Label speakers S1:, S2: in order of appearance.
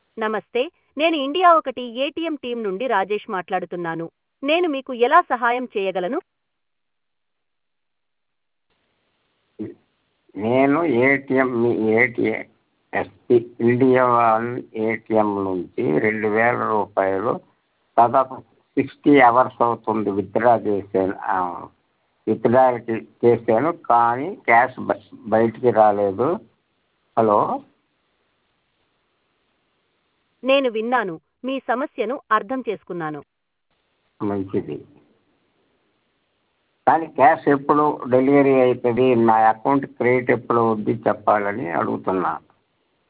S1: నమస్తే నేను ఇండియా ఒకటి ఏటీఎం టీం నుండి రాజేష్ మాట్లాడుతున్నాను నేను మీకు ఎలా సహాయం చేయగలను
S2: నేను ఏటీఎం మీ ATM SP India one ATM నుంచి రెండు వేల రూపాయలు దాదాపు సిక్స్టీ అవర్స్ అవుతుంది విత్డ్రా చేశాను విత్డ్రా చేశాను కానీ క్యాష్ బయటికి రాలేదు హలో
S1: నేను విన్నాను మీ సమస్యను అర్థం చేసుకున్నాను
S2: మంచిది కానీ క్యాష్ ఎప్పుడు డెలివరీ అవుతుంది నా అకౌంట్ క్రెడిట్ ఎప్పుడు అవుద్ది చెప్పాలని అడుగుతున్నా